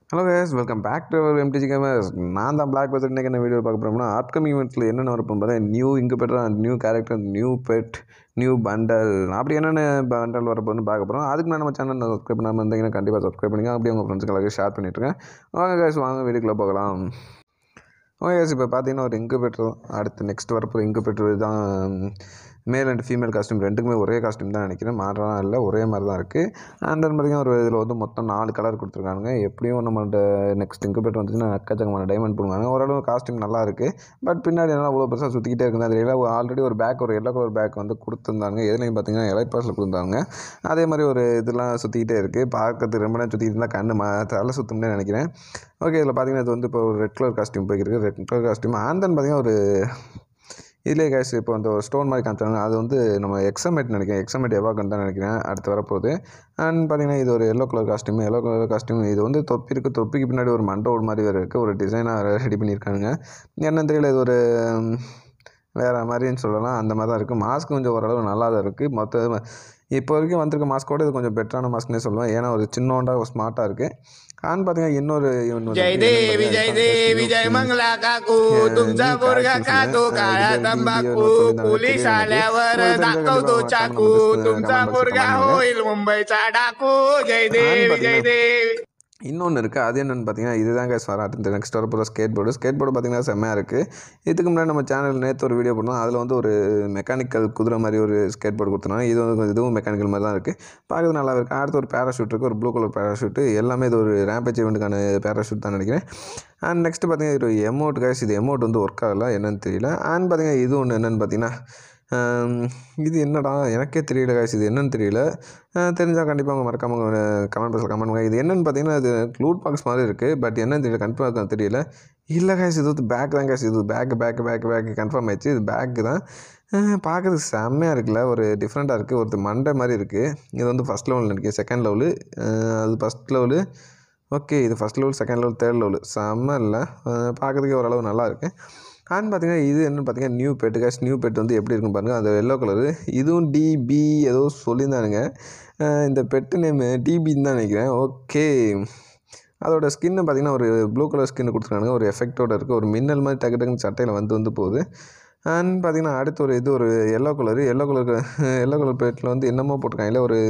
hello guys welcome back to our MTG gamers நான் தான் black first இன்றைக்கி என்ன வீடியோ பார்க்க போகிறோம்னா அப்கமிங் இவெண்ட்ஸில் என்னென்ன வரப்போம் பார்த்தா நியூ இங்கே பெற்ற new character new pet new bundle அப்படி என்னென்ன பண்டல் வரப்போன்னு பார்க்க போகிறோம் அதுக்கு நான் நம்ம சேனல் சப்ஸ்கிரைப் பண்ணாமல் இருந்தீங்கன்னா கண்டிப்பாக சப்ஸ்கிரைப் பண்ணிங்க அப்படியே உங்கள் ஃப்ரெண்ட்ஸுக்கு எல்லாருக்கும் ஷேர் பண்ணிட்டுருக்கேன் வாங்க guys வாங்க வீடியோக்குள்ளே போகலாம் ஓகே guys இப்போ பார்த்தீங்கன்னா ஒரு இங்கு பெட்ரு அடுத்து நெக்ஸ்ட் வரப்போ இங்கு பெட்ரு தான் மேல் அண்ட் ஃபீமேல் காஸ்டியூம் ரெண்டுக்குமே ஒரே காஸ்டியூம் தான் நினைக்கிறேன் மாறலாம் இல்லை ஒரே மாதிரி தான் இருக்குது அண்ட் தென் பார்த்தீங்கன்னா ஒரு இதில் வந்து மொத்தம் நாலு கலர் கொடுத்துருக்காங்க எப்படியும் நம்மள்ட்ட நெக்ஸ்ட் இன்குபேட் வந்துச்சுன்னா அக்கச்சக்கமான டைமண்ட் போடுவாங்க ஓரளவு காஸ்டியூம் நல்லா இருக்குது பட் பின்னாடி நல்லா அவ்வளோ பெருசாக சுற்றிக்கிட்டே இருக்குது தெரியல ஆல்ரெடி ஒரு பேக் ஒரு எல்லோ கலர் பேக் வந்து கொடுத்துருந்தாங்க எதுலையும் பார்த்தீங்கன்னா எலைட் பாஸில் கொடுத்தாங்க அதே மாதிரி ஒரு இதெல்லாம் சுற்றிக்கிட்டே இருக்குது பார்க்கறதுக்கு ரொம்ப நேரம் சுற்றிட்டு இருந்தால் கண்ணு ம தலை சுற்றும்னே நினைக்கிறேன் ஓகே இதில் பார்த்தீங்கன்னா இது வந்து இப்போ ஒரு ரெட் கலர் காஸ்டியூம் போய்க்கிருக்கு red colour costume and then பார்த்தீங்கன்னா ஒரு இதுலேயே கேஸ் இப்போ அந்த ஸ்டோன் மாதிரி காமிச்சாங்க அது வந்து நம்ம எக்ஸமேட் நினைக்கிறேன் எக்ஸமேட் எவாகன் தான் நினைக்கிறேன் அடுத்து வரப்போகுது அண்ட் பார்த்தீங்கன்னா இது ஒரு yellow colour costume yellow colour costume இது வந்து தொப்பி இருக்குது தொப்பிக்கு பின்னாடி ஒரு மண்டோடு மாதிரி வேறு இருக்குது ஒரு டிசைனாக ரெடி பண்ணியிருக்காங்க என்னன்னு தெரியல இது ஒரு ம், வேறு மாதிரின்னு சொல்லலாம் அந்த மாதிரி தான் இருக்குது மாஸ்க் கொஞ்சம் ஓரளவு நல்லா தான் இருக்குது மொத்த இப்போ வரைக்கும் வந்திருக்க மாஸ்க்கோட இது கொஞ்சம் பெட்டரான மாஸ்க்னே சொல்லுவேன் ஏன்னா ஒரு சின்னோண்டா ஒரு ஸ்மார்ட்டாக இருக்குது ஆன் பார்த்தீங்கன்னா இன்னொரு இவன் வந்து जय देवी जय देवी जय मंगला काकू तुमचा पोरगा खातो काळा तंबाखू पोलीस आल्यावर दाखवतो चाकू तुमचा पोरगा होईल मुंबईचा डाकू जय देवी जय देवी இன்னொன்று இருக்குது அது என்னென்னு பார்த்தீங்கன்னா இதுதான் கேஸ் வர அடுத்த நெக்ஸ்ட் வர போகிற ஸ்கேட் போர்டு ஸ்கேட் போர்டு பார்த்தீங்கன்னா செம்மையாக இருக்குது இதுக்கு முன்னாடி நம்ம சேனல் நேற்று ஒரு வீடியோ போட்டோம் அதில் வந்து ஒரு மெக்கானிக்கல் குதிரை மாதிரி ஒரு ஸ்கேட் போர்டு கொடுத்துருந்தாங்க இது வந்து கொஞ்சம் இதுவும் மெக்கானிக்கல் மாதிரி தான் இருக்குது பார்க்கறது நல்லா இருக்குது அடுத்து ஒரு பேராஷூட் இருக்குது ஒரு ப்ளூ கலர் பேராஷூட்டு எல்லாமே இது ஒரு ரேம்பேஜ் இவெண்ட்டுக்கான பேராஷூட் தான் நினைக்கிறேன் அண்ட் நெக்ஸ்ட் பார்த்தீங்கன்னா இது எமௌண்ட் கேஸ் இது எமௌண்ட் வந்து ஒர்க் ஆகலை என்னன்னு தெரியல அண்ட் பார்த்தீங்கன்னா இது ஒன்று என்னென்னு பார்த்தீங்கன்னா ஆம், இது என்னடா எனக்கே தெரியல guys இது என்னன்னு தெரியல தெரிஞ்சால் கண்டிப்பாக அவங்க மறக்காம கமெண்ட் பாக்ஸில் கமெண்ட் பண்ணுங்க இது என்னென்னு பார்த்தீங்கன்னா இது லூட் பாக்ஸ் மாதிரி இருக்குது பட் என்னன்னு தெரியல கன்ஃபார்ம் தெரியல இல்லை guys இது வந்து பேக் தான் guys இது pack pack pack pack confirm ஆயிடுச்சு இது பேக்கு தான் பார்க்குறதுக்கு செம்மையாக இருக்குல்ல ஒரு டிஃப்ரெண்ட்டாக இருக்குது ஒருத்தர் மண்டை மாதிரி இருக்குது இது வந்து ஃபஸ்ட் லெவலில் இருக்குது செகண்ட் லெவலு அது ஃபஸ்ட் லெவலு ஓகே இது first level second level third level செம்ம இல்லை பார்க்குறதுக்கே ஓரளவு நல்லா இருக்குது அண்ட் பார்த்தீங்கன்னா இது என்னன்னு பார்த்தீங்கன்னா new pet case new pet வந்து எப்படி இருக்கும் பாருங்கள் அது எல்லோ கலரு இதுவும் டிபி ஏதோ சொல்லியிருந்தானுங்க அஹ் இந்த பெட்டு நேமு டிபின்னு தான் நினைக்கிறேன் ஓகே அதோட ஸ்கின்னு பார்த்தீங்கன்னா ஒரு ப்ளூ கலர் ஸ்கின்னு கொடுத்துருக்காங்க ஒரு எஃபெக்டோட இருக்குது ஒரு மின்னல் மாதிரி டக்கு டக்குன்னு சட்டையில் வந்து வந்து போகுது அண்ட் பார்த்தீங்கன்னா அடுத்து ஒரு இது ஒரு yellow colour yellow colour yellow colour பெட்டில் வந்து என்னமோ போட்டிருக்காங்க இல்லை ஒரு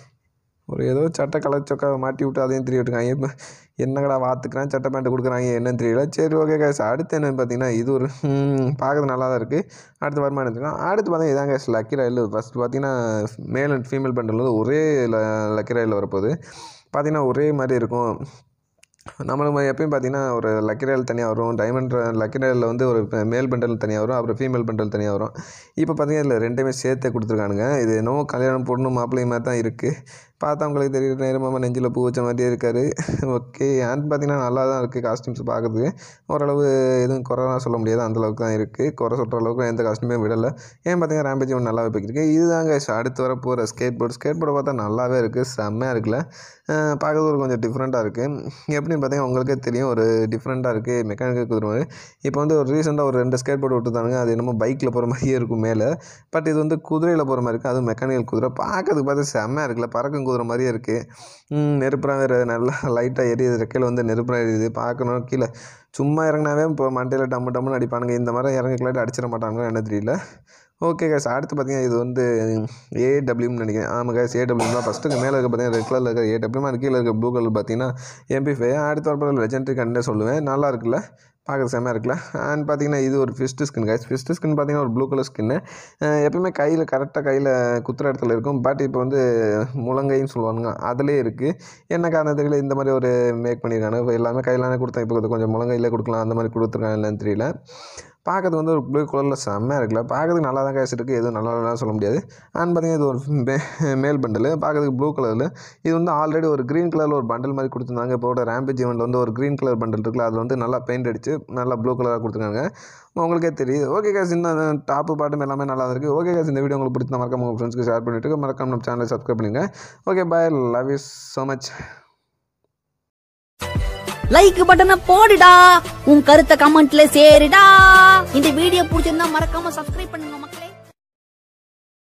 ஒரு ஏதோ சட்டை கலர் சொக்கா மாட்டி விட்டு அதையும் தெரிய விட்டுருக்காங்க இப்போ என்னங்கடா வாத்துக்கிறான் சட்டை பேண்ட்டு கொடுக்குறாங்க என்னன்னு தெரியல சரி ஓகே கேஸ் அடுத்து என்னன்னு பார்த்தீங்கன்னா இது ஒரு ம், பார்க்கறது நல்லா தான் இருக்குது அடுத்து வருமானம் எடுத்துக்கலாம் அடுத்து பார்த்தீங்கன்னா இதாங்க கேஸ் லக்கி ரயில் ஃபஸ்ட் பார்த்தீங்கன்னா மேல் அண்ட் ஃபீமேல் பண்டல் வந்து ஒரே லக்கி ரயில் வரப்போகுது பார்த்தீங்கன்னா ஒரே மாதிரி இருக்கும் நம்மளுக்கு எப்பயும் பார்த்தீங்கன்னா ஒரு லக்கி ரயில் தனியாக வரும் டைமண்ட் லக்கி ரயிலில் வந்து ஒரு மேல் பண்டல் தனியாக வரும் அப்புறம் ஃபீமேல் பண்டல் தனியாக வரும் இப்போ பார்த்தீங்கன்னா இதில் ரெண்டுமே சேர்த்தே கொடுத்துருக்கானுங்க இது என்னவோ கல்யாணம் பொண்ணு மாப்பிள்ளை மாதிரி தான் இருக்குது பார்த்தா உங்களுக்கு தெரியுற நேரமாக நெஞ்சில் பூ வச்ச மாதிரியே இருக்காரு ஓகே அண்ட் பார்த்தீங்கன்னா நல்லா தான் இருக்குது காஸ்டியூம்ஸ் பார்க்குறதுக்கு ஓரளவு எதுவும் குறைலாம் சொல்ல முடியாது அந்த அளவுக்கு தான் இருக்குது குறை சொல்கிற அளவுக்கு எந்த காஸ்டியூமே விடலை ஏன் பார்த்தீங்கன்னா ரேம்பேஜ் ஒன்று நல்லாவே போய்க்கிருக்கு இதுதாங்க அடுத்து வர போகிற ஸ்கேட் போர்டு ஸ்கேட் போர்டை பார்த்தா நல்லாவே இருக்குது செம்மையாக இருக்குல்ல அஹ் பார்க்கறது ஒரு கொஞ்சம் டிஃப்ரெண்ட்டாக இருக்குது எப்படின்னு பார்த்தீங்கன்னா உங்களுக்கே தெரியும் ஒரு டிஃப்ரெண்ட்டாக இருக்குது மெக்கானிக்கல் குதிரை மாதிரி இப்போ வந்து ஒரு ரீசெண்டாக ஒரு ரெண்டு ஸ்கேட் போர்டு விட்டுருந்தாங்க அது என்னமோ பைக்கில் போகிற மாதிரியே இருக்கும் மேலே பட் இது வந்து குதிரையில் போகிற மாதிரி இருக்குது அதுவும் மெக்கானிக்கல் குதிரை பார்க்கறதுக்கு பார்த்து செம்மையாக இருக்குல்ல பறக்கும் குதிரை மாதிரியே இருக்குது நெருப்புறாக வேறு நல்லா லைட்டாக எரியுது ரெக்கையில் வந்து நெருப்புறாக எரியுது பார்க்கணும் கீழே சும்மா இறங்கினாவே இப்போ மண்டையில் டம்மு டம்முன்னு அடிப்பானுங்க இந்த மாதிரி இறங்கிக்கலாட்டி அடிச்சிட மாட்டாங்களோ என்ன தெரியல ஓகே கேஸ் அடுத்து பார்த்தீங்கன்னா இது வந்து ஏடபிள்யூன்னு நினைக்கிறேன் ஆமாம் கேஸ் ஏடபிள்யூ தான் ஃபஸ்ட்டுக்கு மேலே இருக்க பார்த்தீங்கன்னா ரெட் கலரில் இருக்க ஏடபிள்யூ அது கீழே இருக்க ப்ளூ கலர் பார்த்தீங்கன்னா எம்பி ஃபைவ் அடுத்த வரப்போ லெஜெண்டரி கண்டே சொல்லுவேன் நல்லா இருக்குல்ல பார்க்குறது செம்மையாக இருக்குல்ல அண்ட் பார்த்தீங்கன்னா இது ஒரு fist skin guys fist skin பார்த்தீங்கன்னா ஒரு ப்ளூ கலர் ஸ்கின்னு எப்பயுமே கையில் கரெக்டாக கையில் குத்துற இடத்துல இருக்கும் பட் இப்போ வந்து முழங்கைன்னு சொல்லுவானுங்க அதிலே இருக்குது என்ன காரணம் தெரியல இந்த மாதிரி ஒரு மேக் பண்ணியிருக்காங்க இப்போ எல்லாமே கையிலானே கொடுத்தேன் இப்போ கொஞ்சம் முழங்கையில் கொடுக்கலாம் அந்த மாதிரி கொடுத்துருக்காங்க இல்லைன்னு தெரியல பார்க்கறது வந்து ஒரு ப்ளூ கலரில் செம்மையாக இருக்குல்ல பார்க்கறதுக்கு நல்லா தான் கேஸ் இருக்குது எதுவும் நல்லா இல்லைன்னு சொல்ல முடியாது அண்ட் பார்த்தீங்கன்னா இது ஒரு மே- மேல் பண்டல் பார்க்கறதுக்கு ப்ளூ கலரில் இது வந்து ஆல்ரெடி ஒரு க்ரீன் கலரில் ஒரு பண்டல் மாதிரி கொடுத்துருந்தாங்க இப்போட ரேம்பேஜ் ஈவெண்ட்டில் வந்து ஒரு க்ரீன் கலர் பண்டல் இருக்குல்ல அதில் வந்து நல்லா பெயிண்ட் அடித்து நல்லா ப்ளூ கலராக கொடுத்துருக்காங்க உங்களுக்கே தெரியுது ஓகே கேஸ் இன்னும் டாப்பு பாட்டும் எல்லாமே நல்லா இருக்குது ஓகே கேஸ் இந்த வீடியோ உங்களுக்கு பிடிச்ச மறக்காம உங்கள் ஃப்ரெண்ட்ஸ்க்கு ஷேர் பண்ணிவிட்டு மறக்காம நம்ம சேனலை சப்ஸ்கிரைப் பண்ணுங்க okay bye love you so much like பட்டனை போடுடா உன் கருத்தை கமெண்ட்ல சேருடா இந்த வீடியோ பிடிச்சிருந்தா மறக்காம சப்ஸ்கிரைப் பண்ணுங்க மக்களே